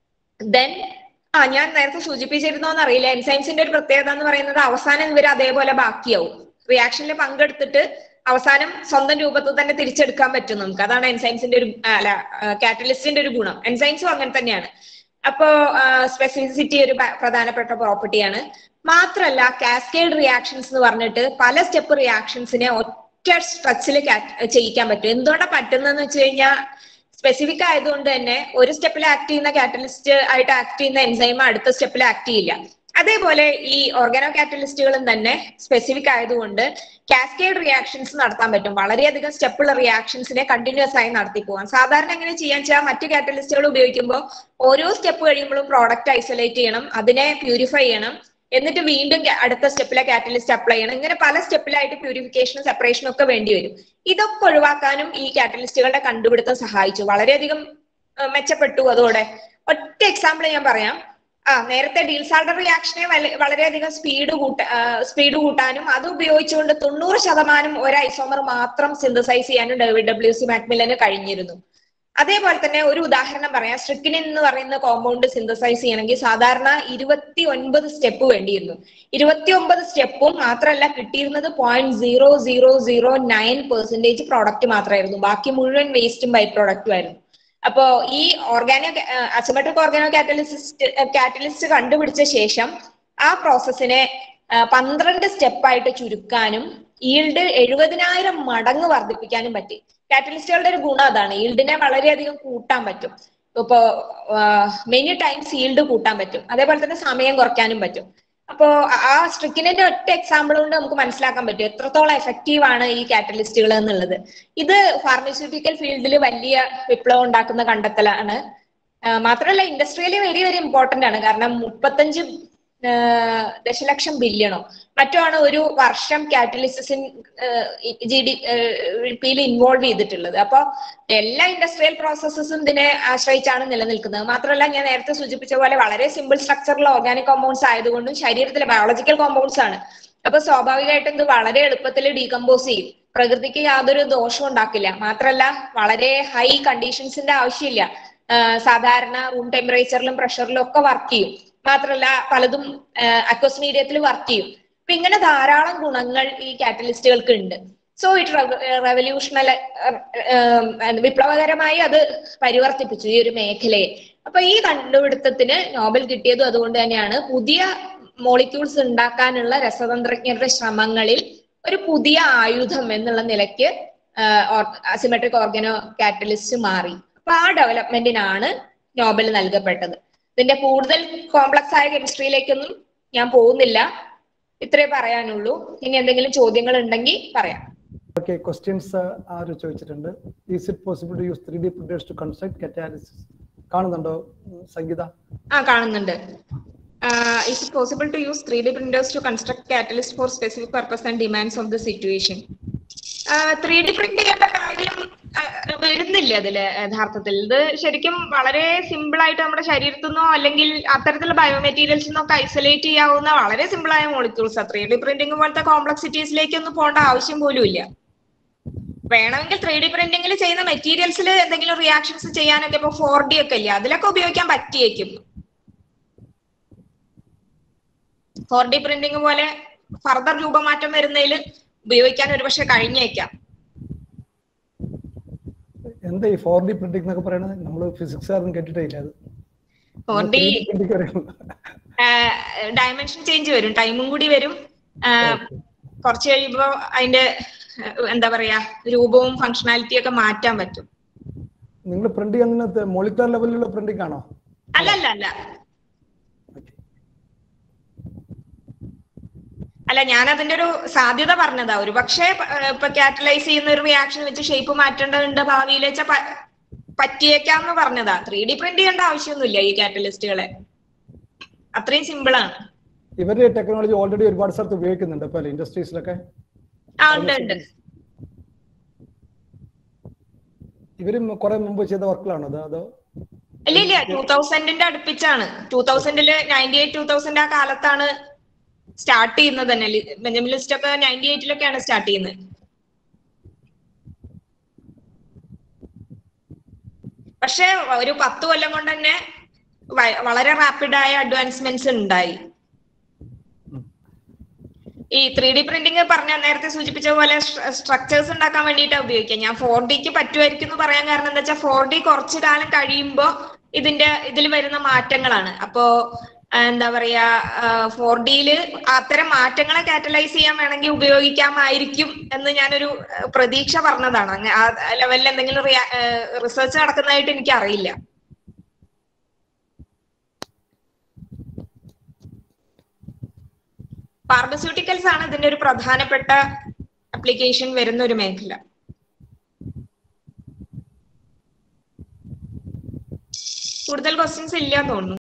S1: ദെൻ ആ ഞാൻ നേരത്തെ സൂചിപ്പിച്ചിരുന്നോന്ന് അറിയില്ല എൻസൈംസിന്റെ ഒരു പ്രത്യേകത എന്ന് പറയുന്നത് അവസാനം ഇവർ അതേപോലെ ബാക്കിയാവും റിയാക്ഷനിൽ പങ്കെടുത്തിട്ട് അവസാനം സ്വന്തം രൂപത്തിൽ തന്നെ തിരിച്ചെടുക്കാൻ പറ്റും നമുക്ക് അതാണ് എൻസൈംസിന്റെ ഒരു അല്ല കാറ്റലിസ്റ്റിന്റെ ഒരു ഗുണം എൻസൈംസും അങ്ങനെ തന്നെയാണ് അപ്പോ സ്പെസിഫിസിറ്റി ഒരു പ്രധാനപ്പെട്ട പ്രോപ്പർട്ടിയാണ് മാത്രല്ല കാസ്കേഡ് റിയാക്ഷൻസ് എന്ന് പറഞ്ഞിട്ട് പല സ്റ്റെപ്പ് റിയാക്ഷൻസിനെ ഒറ്റ സ്ട്രെച്ചിൽ ചെയ്യിക്കാൻ പറ്റും എന്തുകൊണ്ടാണ് പറ്റുന്നതെന്ന് വെച്ച് കഴിഞ്ഞാൽ സ്പെസിഫിക് ആയതുകൊണ്ട് തന്നെ ഒരു സ്റ്റെപ്പിൽ ആക്ട് ചെയ്യുന്ന കാറ്റലിസ്റ്റ് ആയിട്ട് ആക്ട് ചെയ്യുന്ന എൻസൈം അടുത്ത സ്റ്റെപ്പിൽ ആക്ട് ചെയ്യില്ല അതേപോലെ ഈ ഓർഗാനോ കാറ്റലിസ്റ്റുകളും തന്നെ സ്പെസിഫിക് ആയതുകൊണ്ട് കാസ്കേഡ് റിയാക്ഷൻസ് നടത്താൻ പറ്റും വളരെയധികം സ്റ്റെപ്പുള്ള റിയാക്ഷൻസിനെ കണ്ടിന്യൂസ് ആയി നടത്തി പോകാം സാധാരണ എങ്ങനെ ചെയ്യാൻ വെച്ചാൽ മറ്റു കാറ്റലിസ്റ്റുകൾ ഉപയോഗിക്കുമ്പോൾ ഓരോ സ്റ്റെപ്പ് കഴിയുമ്പോഴും പ്രോഡക്റ്റ് ഐസൊലേറ്റ് ചെയ്യണം അതിനെ പ്യൂരിഫൈ ചെയ്യണം എന്നിട്ട് വീണ്ടും അടുത്ത സ്റ്റെപ്പിലെ കാറ്റലിസ്റ്റ് അപ്ലൈ ചെയ്യണം ഇങ്ങനെ പല സ്റ്റെപ്പിലായിട്ട് പ്യൂരിഫിക്കേഷനും സെപ്പറേഷനും ഒക്കെ വേണ്ടി വരും ഇതൊക്കെ ഒഴിവാക്കാനും ഈ കാറ്റലിസ്റ്റുകളുടെ കണ്ടുപിടുത്തം സഹായിച്ചു വളരെയധികം മെച്ചപ്പെട്ടു അതോടെ ഒറ്റ എക്സാമ്പിൾ ഞാൻ പറയാം ആ നേരത്തെ ഡീൽസാൾഡർ റിയാക്ഷനെ വളരെയധികം സ്പീഡ് കൂട്ട സ്പീഡ് കൂട്ടാനും അത് ഉപയോഗിച്ചുകൊണ്ട് തൊണ്ണൂറ് ശതമാനം ഒരു ഐസോമർ മാത്രം സിന്തസൈസ് ചെയ്യാനും ഡബ്ല്യു സി മാക്മില്ലന് കഴിഞ്ഞിരുന്നു അതേപോലെ തന്നെ ഒരു ഉദാഹരണം പറയാം സ്ട്രിക്കിനിൻ എന്ന് പറയുന്ന കോമ്പൗണ്ട് സിന്തസൈസ് ചെയ്യണമെങ്കിൽ സാധാരണ ഇരുപത്തി ഒൻപത് സ്റ്റെപ്പ് വേണ്ടിയിരുന്നു ഇരുപത്തി ഒമ്പത് സ്റ്റെപ്പും മാത്രമല്ല കിട്ടിയിരുന്നത് point zero zero zero nine percentage product മാത്രമായിരുന്നു ബാക്കി മുഴുവൻ വേസ്റ്റും ബൈ പ്രോഡക്റ്റും ആയിരുന്നു അപ്പോ ഈ organo asymmetric organo catalyst catalyst കണ്ടുപിടിച്ച ശേഷം ആ പ്രോസസ്സിനെ പന്ത്രണ്ട് സ്റ്റെപ്പായിട്ട് ചുരുക്കാനും ഈൽഡ് എഴുപതിനായിരം മടങ്ങ് വർദ്ധിപ്പിക്കാനും പറ്റി കാറ്റലിസ്റ്റുകളുടെ ഒരു ഗുണം അതാണ് ഈൽഡിനെ വളരെയധികം കൂട്ടാൻ പറ്റും ഇപ്പോ മെനി ടൈംസ് ഈൽഡ് കൂട്ടാൻ പറ്റും അതേപോലെ തന്നെ സമയം കുറയ്ക്കാനും പറ്റും അപ്പോ ആ സ്ട്രിക്കിനിന്റെ ഒറ്റ എക്സാമ്പിൾ കൊണ്ട് നമുക്ക് മനസ്സിലാക്കാൻ പറ്റും എത്രത്തോളം എഫക്റ്റീവ് ആണ് ഈ കാറ്റലിസ്റ്റുകൾ എന്നുള്ളത് ഇത് ഫാർമസ്യൂട്ടിക്കൽ ഫീൽഡിൽ വലിയ വിപ്ലവം ഉണ്ടാക്കുന്ന കണ്ടെത്തലാണ് മാത്രമല്ല ഇൻഡസ്ട്രിയലി വെരി വെരി ഇമ്പോർട്ടന്റ് ആണ് കാരണം മുപ്പത്തഞ്ച് ദശലക്ഷം ബില്യണോ മറ്റോ ആണ് ഒരു വർഷം കാറ്റലിസിൻ ജി ഡി പിയിൽ ഇൻവോൾവ് ചെയ്തിട്ടുള്ളത് അപ്പൊ എല്ലാ ഇൻഡസ്ട്രിയൽ പ്രോസസ്സസും ഇതിനെ ആശ്രയിച്ചാണ് നിലനിൽക്കുന്നത് മാത്രമല്ല ഞാൻ നേരത്തെ സൂചിപ്പിച്ച പോലെ വളരെ സിമ്പിൾ സ്ട്രക്ചറുള്ള ഓർഗാനിക് കോമ്പൗണ്ട്സ് ആയതുകൊണ്ടും ശരീരത്തിലെ ബയോളജിക്കൽ കോമ്പൗണ്ട്സ് ആണ് അപ്പൊ സ്വാഭാവികമായിട്ടും ഇത് വളരെ എളുപ്പത്തിൽ ഡീകമ്പോസ് ചെയ്യും പ്രകൃതിക്ക് യാതൊരു ദോഷവും ഉണ്ടാക്കില്ല മാത്രമല്ല വളരെ ഹൈ കണ്ടീഷൻസിന്റെ ആവശ്യമില്ല സാധാരണ റൂം ടെമ്പറേച്ചറിലും പ്രഷറിലും ഒക്കെ വർക്ക് ചെയ്യും മാത്രമല്ല പലതും അക്വസ് മീഡിയത്തിൽ വർക്ക് ചെയ്യും അപ്പൊ ഇങ്ങനെ ധാരാളം ഗുണങ്ങൾ ഈ കാറ്റലിസ്റ്റുകൾക്ക് ഉണ്ട് സോ ഇറ്റ് റെവല്യൂഷണൽ വിപ്ലവകരമായി അത് പരിവർത്തിപ്പിച്ചു ഈ ഒരു മേഖലയെ അപ്പൊ ഈ കണ്ടുപിടുത്തത്തിന് നോബൽ കിട്ടിയതും അതുകൊണ്ട് തന്നെയാണ് പുതിയ മോളിക്യൂൾസ് ഉണ്ടാക്കാനുള്ള രസതന്ത്രജ്ഞരുടെ ശ്രമങ്ങളിൽ ഒരു പുതിയ ആയുധം എന്നുള്ള നിലയ്ക്ക് അസിമെട്രിക് ഓർഗനോ കാറ്റലിസ്റ്റ് മാറി അപ്പൊ ആ ഡെവലപ്മെന്റിനാണ് നോബൽ നൽകപ്പെട്ടത് ഇതിന്റെ കൂടുതൽ കോംപ്ലക്സ് ആയ കെമിസ്ട്രിയിലേക്കൊന്നും ഞാൻ പോകുന്നില്ല ഇത്രേ പറയാനുള്ളൂ ഇനി എന്തെങ്കിലും ചോദ്യങ്ങൾ ഉണ്ടെങ്കിൽ പറയാം
S2: ഓക്കെ ക്വസ്റ്റ്യൻസ് ആര് ചോദിച്ചിട്ടുണ്ട് is it possible to use three D printers to construct catalysis കാണുന്നുണ്ടോ സംഗീത
S1: ആ കാണുന്നുണ്ട് is it possible to use three D printers to construct catalyst for specific purpose and demands of the situation three D print ചെയ്യേണ്ട കാര്യം വരുന്നില്ല അതില് യഥാർത്ഥത്തിൽ ഇത് ശരിക്കും വളരെ സിമ്പിൾ ആയിട്ട് നമ്മുടെ ശരീരത്തിൽ നിന്നോ അല്ലെങ്കിൽ അത്തരത്തിലുള്ള ബയോമെറ്റീരിയൽസ് നിന്നൊക്കെ ഐസൊലേറ്റ് ചെയ്യാവുന്ന വളരെ സിമ്പിൾ ആയ മോളിക്യൂൾസ് ത്രീ ഡി പ്രിന്റിംഗ് പോലത്തെ കോംപ്ലക്സിറ്റീസിലേക്കൊന്നും പോകേണ്ട ആവശ്യം പോലും ഇല്ല വേണമെങ്കിൽ ത്രീ ഡി പ്രിന്റിംഗിൽ ചെയ്യുന്ന മെറ്റീരിയൽസിൽ എന്തെങ്കിലും റിയാക്ഷൻസ് ചെയ്യാനൊക്കെ ഇപ്പൊ ഫോർ ഡി ഒക്കെ ഇല്ല അതിലൊക്കെ ഉപയോഗിക്കാൻ പറ്റിയേക്കും ഫോർ ഡി പ്രിന്റിംഗ് പോലെ ഫർദർ രൂപമാറ്റം വരുന്നതിൽ ഉപയോഗിക്കാൻ ഒരുപക്ഷെ കഴിഞ്ഞേക്കാം
S2: എന്താ ഈ ഫോർ ഡി പ്രിന്റിംഗ് എന്നൊക്കെ പറയുന്നത് നമ്മൾ ഫിസിക്സ് ആരും കേട്ടിട്ടേ ഇല്ല അത്
S1: ഫോർ ഡി ഡയമെൻഷൻ ചേഞ്ച് വരും ടൈമും കൂടി വരും കുറച്ച് കഴിയുമ്പോ അതിന്റെ എന്താ പറയാ രൂപവും ഫങ്ഷണാലിറ്റി ഒക്കെ മാറ്റാൻ പറ്റും
S2: നിങ്ങൾ പ്രിന്റ് ചെയ്യുന്നത് മോളിക്കുലർ ലെവലിലുള്ള പ്രിന്റിംഗ് ആണോ
S1: അല്ല അല്ല അല്ല അല്ല ഞാൻ അതിന്റെ ഒരു സാധ്യത പറഞ്ഞതാ ഒരു പക്ഷേ ഇപ്പൊ കാറ്റലൈസ് ചെയ്യുന്ന ഒരു റിയാക്ഷൻ വെച്ച് ഷേപ്പ് മാറ്റേണ്ടതുണ്ട് ഭാവിയിൽ വെച്ചാൽ പറ്റിയേക്കാന്ന് പറഞ്ഞതാ ത്രീ ഡി പ്രിന്റ് ചെയ്യേണ്ട ആവശ്യമൊന്നുമില്ല ഈ കാറ്റലിസ്റ്റുകളെ അത്രയും സിമ്പിൾ ആണ്
S2: ഇവരുടെ ടെക്നോളജി ഓൾറെഡി ഒരുപാട് സ്ഥലത്ത് ഉപയോഗിക്കുന്നുണ്ട് ഇപ്പൊ ഇൻഡസ്ട്രീസിലൊക്കെ
S1: ആ ഉണ്ട് ഉണ്ട്
S2: ഇവരും കുറെ മുമ്പ് ചെയ്ത വർക്കുകളാണോ അത് അതോ
S1: ഇല്ല ഇല്ല ടൂ തൗസൻഡിന്റെ അടുപ്പിച്ചാണ് ടൂ തൗസൻഡില് നയൻറ്റി എയ്റ്റ് ടൂ തൗസൻഡ് ആ കാലത്താണ് സ്റ്റാർട്ട് ചെയ്യുന്നത് തന്നെ ബെഞ്ചമിൻ ലിസ്റ്റ് ഒക്കെ നയൻറ്റി എയ്റ്റിലൊക്കെയാണ് സ്റ്റാർട്ട് ചെയ്യുന്നത് പക്ഷെ ഒരു പത്ത് കൊല്ലം കൊണ്ട് തന്നെ വ- വളരെ റാപ്പിഡായ അഡ്വാൻസ്മെന്റ്സ് ഉണ്ടായി ഈ ത്രീ ഡി പ്രിന്റിംഗ് പറഞ്ഞ നേരത്തെ സൂചിപ്പിച്ച പോലെ സ്ട്രക്ചേഴ്സ് ഉണ്ടാക്കാൻ വേണ്ടിയിട്ടാണ് ഉപയോഗിക്കുക ഞാൻ ഫോർ ഡിക്ക് പറ്റുമായിരിക്കും എന്ന് പറയാൻ കാരണം എന്താ വെച്ചാൽ ഫോർ ഡി കുറച്ചു കാലം കഴിയുമ്പോ ഇതിന്റെ ഇതിൽ വരുന്ന മാറ്റങ്ങളാണ് അപ്പോ ആ, എന്താ പറയാ ഫോർ ഡിയില് അത്തരം മാറ്റങ്ങളെ കാറ്റലൈസ് ചെയ്യാൻ വേണമെങ്കിൽ ഉപയോഗിക്കാമായിരിക്കും എന്ന് ഞാനൊരു ആ, പ്രതീക്ഷ പറഞ്ഞതാണ് അങ്ങ- ആ ലെവലിൽ എന്തെങ്കിലും റിസർച്ച് നടക്കുന്നതായിട്ട് എനിക്ക് അറിയില്ല ഫാർമസ്യൂട്ടിക്കൽസ് ആണ് ഇതിന്റെ ഒരു പ്രധാനപ്പെട്ട അപ്ലിക്കേഷൻ വരുന്ന ഒരു മേഖല കൂടുതൽ ക്വസ്റ്റ്യൻസ് ഇല്ല തോന്നുന്നു